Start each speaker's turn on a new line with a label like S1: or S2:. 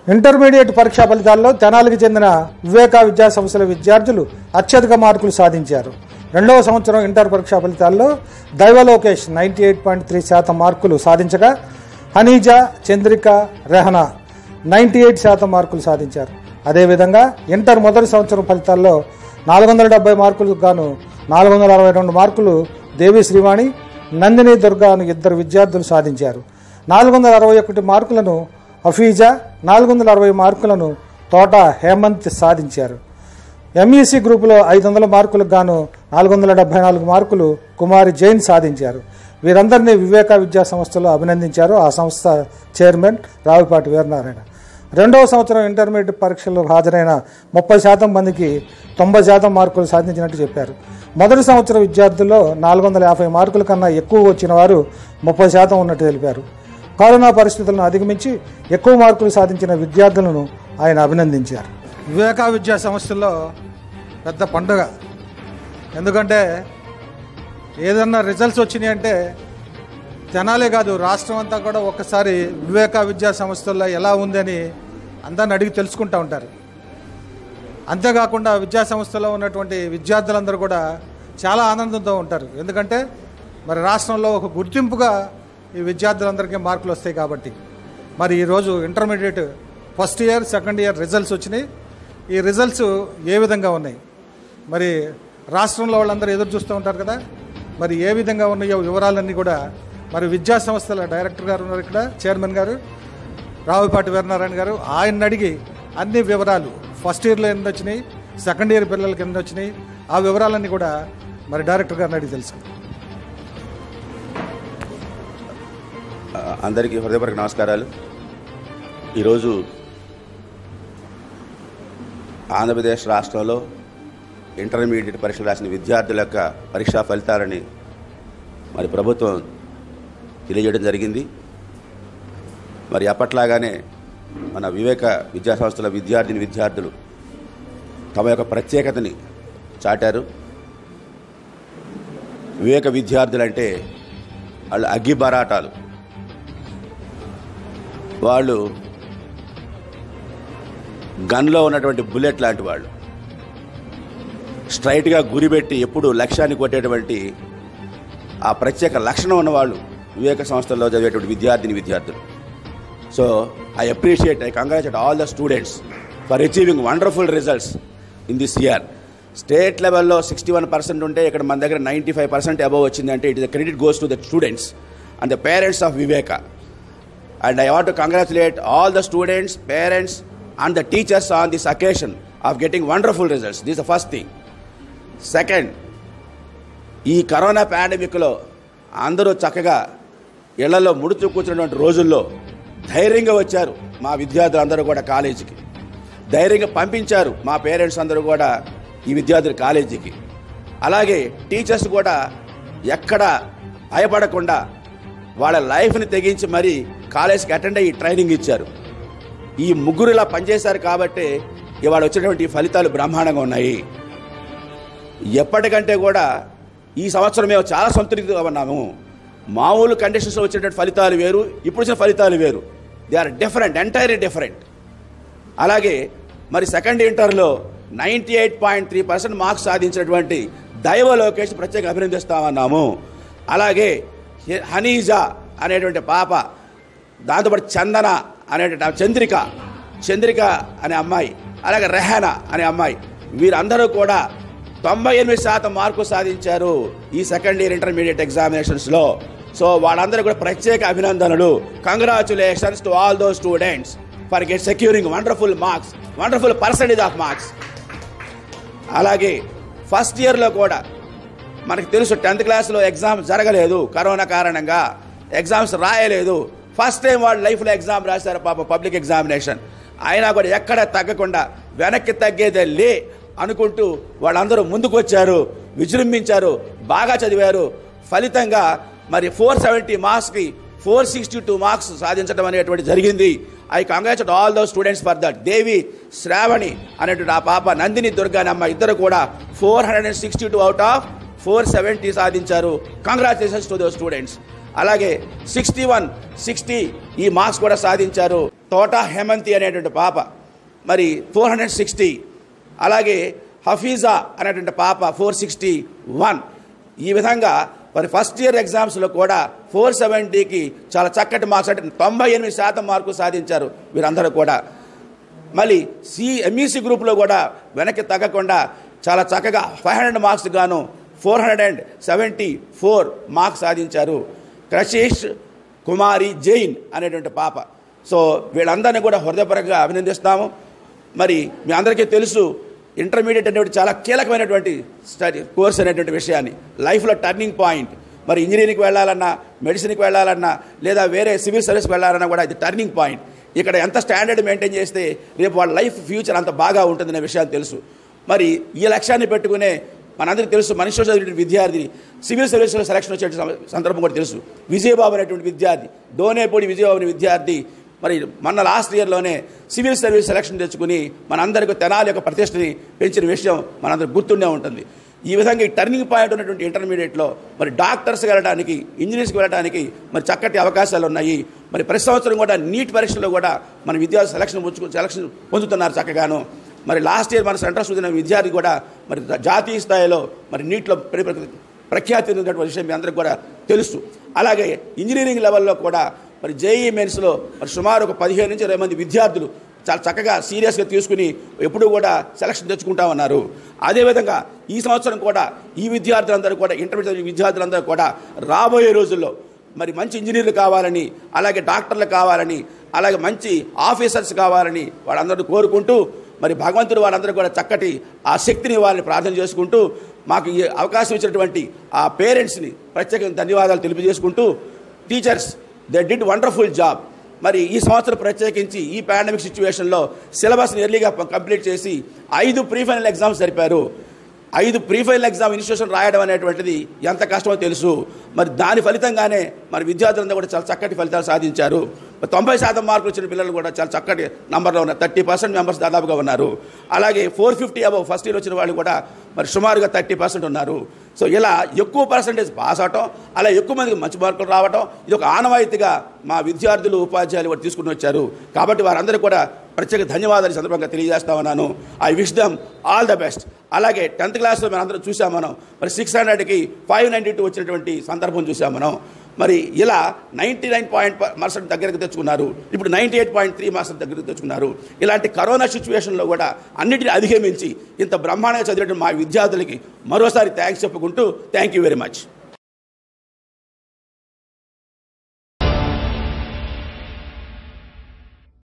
S1: Intermediate పరీక్షా ఫలితాల్లో తెనాలికి చెందిన వివేకా విద్యా సంస్థల విద్యార్థులు అత్యధిక మార్కులు సాధించారు రెండవ సంవత్సరం ఇంటర్ పరీక్షా ఫలితాల్లో Daivalokesh ninety eight point three శాతం మార్కులు సాధించగా హనీజా చంద్రిక రెహనా నైంటీ ఎయిట్ శాతం మార్కులు సాధించారు అదేవిధంగా ఇంటర్ మొదటి సంవత్సరం ఫలితాల్లో నాలుగు వందల డెబ్బై మార్కులకు గాను నాలుగు వందల అరవై రెండు మార్కులు దేవి శ్రీవాణి నందిని దుర్గా అను ఇద్దరు విద్యార్థులు సాధించారు నాలుగు వందల అరవై ఒకటి మార్కులను హఫీజా నాలుగు వందల అరవై మార్కులను తోట హేమంత్ సాధించారు ఎంఈసీ గ్రూపులో ఐదు వందల మార్కులకు గాను నాలుగు వందల డెబ్బై నాలుగు మార్కులు కుమారి జైన్ సాధించారు వీరందరినీ వివేక విద్యా సంస్థలో అభినందించారు ఆ సంస్థ చైర్మన్ రావిపాటి వీరనారాయణ రెండవ సంవత్సరం ఇంటర్మీడియట్ పరీక్షల్లో హాజరైన ముప్పై శాతం మందికి తొంభై శాతం మార్కులు సాధించినట్టు చెప్పారు మొదటి సంవత్సరం విద్యార్థుల్లో నాలుగు వందల యాభై మార్కుల కన్నా ఎక్కువ వచ్చిన వారు ముప్పై శాతం ఉన్నట్టు తెలిపారు కరోనా పరిస్థితులను అధిగమించి ఎక్కువ మార్కులు సాధించిన విద్యార్థులను ఆయన అభినందించారు వివేకా విద్యా సంస్థల్లో పెద్ద పండుగ ఎందుకంటే ఏదన్నా రిజల్ట్స్ వచ్చినాయి అంటే తెనాలే కాదు రాష్ట్రం అంతా కూడా ఒక్కసారి వివేకా విద్యా సంస్థల్లో ఎలా ఉందని అందరిని అడిగి తెలుసుకుంటూ ఉంటారు అంతేకాకుండా విద్యా సంస్థలో ఉన్నటువంటి విద్యార్థులందరూ కూడా చాలా ఆనందంతో ఉంటారు ఎందుకంటే మరి రాష్ట్రంలో ఒక గుర్తింపుగా ఈ విద్యార్థులందరికీ మార్కులు వస్తాయి కాబట్టి మరి ఈరోజు intermediate first year second year results వచ్చినాయి ఈ రిజల్ట్స్ ఏ విధంగా ఉన్నాయి మరి రాష్ట్రంలో వాళ్ళందరూ ఎదురు చూస్తూ ఉంటారు కదా మరి ఏ విధంగా ఉన్నాయో వివరాలన్నీ కూడా మరి విద్యా సంస్థల డైరెక్టర్ గారు ఉన్నారు ఇక్కడ చైర్మన్ గారు రావుపాటి వీరనారాయణ గారు ఆయన అడిగి అన్ని వివరాలు ఫస్ట్ ఇయర్లో ఎన్ని వచ్చినాయి సెకండ్ ఇయర్ పిల్లలకి ఎన్ని వచ్చినాయి ఆ వివరాలన్నీ కూడా మరి డైరెక్టర్ గారిని అడిగి తెలుసుకుందాం
S2: అందరికీ హృదయపూర్వక నమస్కారాలు ఈరోజు ఆంధ్రప్రదేశ్ రాష్ట్రంలో ఇంటర్మీడియట్ పరీక్షలు రాసిన విద్యార్థుల యొక్క పరీక్షా ఫలితాలని మరి ప్రభుత్వం తెలియజేయడం జరిగింది మరి అప్పట్లాగానే మన వివేక విద్యా సంస్థల విద్యార్థిని విద్యార్థులు తమ యొక్క ప్రత్యేకతని చాటారు వివేక విద్యార్థులంటే వాళ్ళు అగ్గి బరాటాలు వాళ్ళు గన్లో ఉన్నటువంటి బుల్లెట్ లాంటి వాళ్ళు స్ట్రైట్గా గురిపెట్టి ఎప్పుడు లక్ష్యాన్ని కొట్టేటువంటి ఆ ప్రత్యేక లక్షణం ఉన్నవాళ్ళు వివేక సంస్థల్లో చదివేటువంటి విద్యార్థిని విద్యార్థులు so I appreciate I congratulate all the students for achieving wonderful results in this year state లెవెల్లో సిక్స్టీ వన్ పర్సెంట్ ఉంటే ఇక్కడ మన దగ్గర నైంటీ ఫైవ్ పర్సెంట్ అబవ్ వచ్చిందంటే it is credit goes to the students and the parents of Viveka and I want to congratulate all the students, parents, and the teachers on this occasion of getting wonderful results. This is the first thing. Second, ఈ corona పాండమిక్లో అందరూ చక్కగా ఇళ్లలో ముడుచు కూర్చున్నటువంటి రోజుల్లో ధైర్యంగా వచ్చారు మా విద్యార్థులందరూ కూడా కాలేజీకి ధైర్యంగా పంపించారు మా పేరెంట్స్ అందరూ కూడా ఈ విద్యార్థులు కాలేజీకి అలాగే టీచర్స్ కూడా ఎక్కడ భయపడకుండా వాళ్ళ లైఫ్ని తెగించి మరీ కాలేజ్కి అటెండ్ అయ్యి ట్రైనింగ్ ఇచ్చారు ఈ ముగ్గురు ఇలా పనిచేశారు కాబట్టి ఇవాళ వచ్చినటువంటి ఈ ఫలితాలు బ్రహ్మాండంగా ఉన్నాయి ఎప్పటికంటే కూడా ఈ సంవత్సరం మేము చాలా సంతృప్తిగా ఉన్నాము మామూలు కండిషన్స్లో వచ్చినటువంటి ఫలితాలు వేరు ఇప్పుడు వచ్చిన ఫలితాలు వేరు they are different entirely different అలాగే మరి సెకండ్ ఇంటర్లో ninety eight point three percent marks సాధించినటువంటి దైవ లోకేష్ ప్రత్యేక అభినందిస్తామన్నాము అలాగే హె- హనీజా అనేటువంటి పాప దాంతోపాటు చందన అనేటువంటి ఆ చంద్రిక చంద్రిక అనే అమ్మాయి అలాగే రెహానా అనే అమ్మాయి వీరందరూ కూడా తొంభై ఎనిమిది శాతం మార్కు సాధించారు ఈ సెకండ్ ఇయర్ ఇంటర్మీడియట్ ఎగ్జామినేషన్స్లో సో వాళ్ళందరూ కూడా ప్రత్యేక అభినందనలు congratulations to all those students for get securing wonderful marks wonderful percentage of marks అలాగే ఫస్ట్ ఇయర్లో కూడా మనకు తెలుసు టెన్త్ క్లాస్లో ఎగ్జామ్ జరగలేదు కరోనా కారణంగా ఎగ్జామ్స్ రాయలేదు ఫస్ట్ టైం వాళ్ళ లైఫ్లో ఎగ్జామ్ రాశారు పాప పబ్లిక్ ఎగ్జామినేషన్ అయినా కూడా ఎక్కడ తగ్గకుండా వెనక్కి తగ్గేదే లే అనుకుంటూ వాళ్ళందరూ ముందుకు వచ్చారు విజృంభించారు బాగా చదివారు ఫలితంగా మరి ఫోర్ సెవెంటీ మార్క్స్కి ఫోర్ సిక్స్టీ టూ మార్క్స్ సాధించడం అనేటువంటి జరిగింది I congratulate all those students for that Devi Sravani అనేటువంటి ఆ పాప నందిని దుర్గాని అమ్మ ఇద్దరు కూడా four hundred and sixty two out of four seventy సాధించారు కంగ్రాచులేషన్స్ టు దో స్టూడెంట్స్ అలాగే సిక్స్టీ వన్ సిక్స్టీ ఈ మార్క్స్ కూడా సాధించారు తోట హేమంతి అనేటువంటి పాప మరి ఫోర్ హండ్రెడ్ సిక్స్టీ అలాగే హఫీజా అనేటువంటి పాప ఫోర్ సిక్స్టీ వన్ ఈ విధంగా మరి ఫస్ట్ ఇయర్ ఎగ్జామ్స్లో కూడా ఫోర్ సెవెంటీకి చాలా చక్కటి మార్క్స్ అంటే తొంభై ఎనిమిది శాతం మార్కులు సాధించారు వీరందరూ కూడా మళ్ళీ సి ఎంఈసి గ్రూప్లో కూడా వెనక్కి తగ్గకుండా చాలా చక్కగా ఫైవ్ హండ్రెడ్ మార్క్స్ గాను four hundred and seventy four marks సాధించారు క్రషేష్ కుమారి జైన్ అనేటువంటి పాప సో వీళ్ళందరినీ కూడా హృదయపరంగా అభినందిస్తాము మరి మీ అందరికీ తెలుసు ఇంటర్మీడియట్ అనేటువంటి చాలా కీలకమైనటువంటి స్టడీ కోర్స్ అనేటువంటి విషయాన్ని లైఫ్లో టర్నింగ్ పాయింట్ మరి ఇంజనీరింగ్కి వెళ్ళాలన్నా మెడిసిన్కి వెళ్ళాలన్నా లేదా వేరే సివిల్ సర్వీస్కి వెళ్ళాలన్నా కూడా ఇది టర్నింగ్ పాయింట్ ఇక్కడ ఎంత స్టాండర్డ్ మెయింటైన్ చేస్తే రేపు వాళ్ళ లైఫ్ ఫ్యూచర్ అంత బాగా ఉంటుందనే విషయాన్ని తెలుసు మరి ఈ లక్ష్యాన్ని పెట్టుకునే మనందరికీ తెలుసు మనిషి చదివిన విద్యార్థి సివిల్ సర్వీస్లో సెలక్షన్ వచ్చే సం- సందర్భం కూడా తెలుసు విజయబాబు అనేటువంటి విద్యార్థి డోనేపూడి విజయబాబు అనే విద్యార్థి మరి మొన్న లాస్ట్ ఇయర్లోనే సివిల్ సర్వీస్ సెలక్షన్ తెచ్చుకుని మనందరికీ తెనాలి యొక్క ప్రతిష్టని పెంచిన విషయం మనందరికి గుర్తుండే ఉంటుంది ఈ విధంగా ఈ టర్నింగ్ పాయింట్ ఉన్నటువంటి ఇంటర్మీడియట్లో మరి డాక్టర్స్కి వెళ్ళడానికి ఇంజనీర్స్కి వెళ్ళడానికి మరి చక్కటి అవకాశాలు ఉన్నాయి మరి ప్రతి సంవత్సరం కూడా నీట్ పరీక్షలో కూడా మన విద్యార్థులు సెలక్షన్ పుచ్చుకు సెలక్షన్ పొందుతున్నారు చక్కగాను మరి లాస్ట్ ఇయర్ మన సెంటర్ చదివిన విద్యార్థి కూడా మరి జాతీయ స్థాయిలో మరి నీట్లో ప్ర- ప్ర- ప్రఖ్యాతి ఉన్నటువంటి విషయం మీ అందరికి కూడా తెలుసు అలాగే ఇంజనీరింగ్ లెవెల్లో కూడా మరి జేఈ మెయిన్స్లో మరి సుమారు ఒక పదిహేను నుంచి ఇరవై మంది విద్యార్థులు చాలా చక్కగా సీరియస్గా తీసుకుని ఎప్పుడూ కూడా సెలక్షన్ తెచ్చుకుంటా ఉన్నారు అదేవిధంగా ఈ సంవత్సరం కూడా ఈ విద్యార్థులందరూ కూడా ఇంటర్మీడియట్ విద్యార్థులందరూ కూడా రాబోయే రోజుల్లో మరి మంచి ఇంజనీర్లు కావాలని అలాగే డాక్టర్లు కావాలని అలాగే మంచి ఆఫీసర్స్ కావాలని వాళ్ళందరూ కోరుకుంటూ మరి భగవంతుడు వాళ్ళందరూ కూడా చక్కటి ఆ శక్తిని వాళ్ళని ప్రార్థన చేసుకుంటూ మాకు ఈ అవకాశం ఇచ్చినటువంటి ఆ పేరెంట్స్ని ప్రత్యేకంగా ధన్యవాదాలు తెలియజేసుకుంటూ teachers they did wonderful job మరి ఈ సంవత్సరం ప్రత్యేకించి ఈ పాండమిక్ సిచ్యువేషన్లో సిలబస్ని ఎర్లీగా కంప్లీట్ చేసి ఐదు ప్రీ ఫైనల్ ఎగ్జామ్స్ జరిపారు ఐదు ప్రీ ఫైనల్ ఎగ్జామ్ ఇన్స్టిట్యూషన్ రాయడం అనేటువంటిది ఎంత కష్టమో తెలుసు మరి దాని ఫలితంగానే మరి విద్యార్థులందరూ కూడా చాలా చక్కటి ఫలితాలు సాధించారు మరి తొంభై శాతం మార్కులు వచ్చిన పిల్లలు కూడా చాలా చక్కటి నంబర్లో ఉన్నారు థర్టీ పర్సెంట్ మెంబర్స్ దాదాపుగా ఉన్నారు అలాగే four fifty above first year వచ్చిన వాళ్ళు కూడా మరి సుమారుగా థర్టీ పర్సెంట్ ఉన్నారు సో ఇలా ఎక్కువ పర్సంటేజ్ పాస్ అవటం అలా ఎక్కువ మందికి మంచి మార్కులు రావటం ఇది ఒక ఆనవాయితీగా మా విద్యార్థులు ఉపాధ్యాయులు కూడా తీసుకుని వచ్చారు కాబట్టి వారందరూ కూడా ప్రత్యేక ధన్యవాదాలు ఈ సందర్భంగా తెలియజేస్తా ఉన్నాను I wish them all the best అలాగే టెన్త్ క్లాస్లో మనం అందరం చూసాం మనం మరి సిక్స్ హండ్రెడ్కి ఫైవ్ నైంటీ టూ వచ్చినటువంటి సందర్భం చూసాం మనం మరి ఇలా నైంటీ నైన్ పాయింట్ పర్సెంట్ దగ్గరకు తెచ్చుకున్నారు ఇప్పుడు ninety eight point three percent దగ్గరకు తెచ్చుకున్నారు ఇలాంటి కరోనా సిచ్యువేషన్లో కూడా అన్నిటిని అధిగమించి ఇంత బ్రహ్మాండంగా చదివినటువంటి మా విద్యార్థులకి మరోసారి థ్యాంక్స్ చెప్పుకుంటూ థ్యాంక్ యూ వెరీ మచ్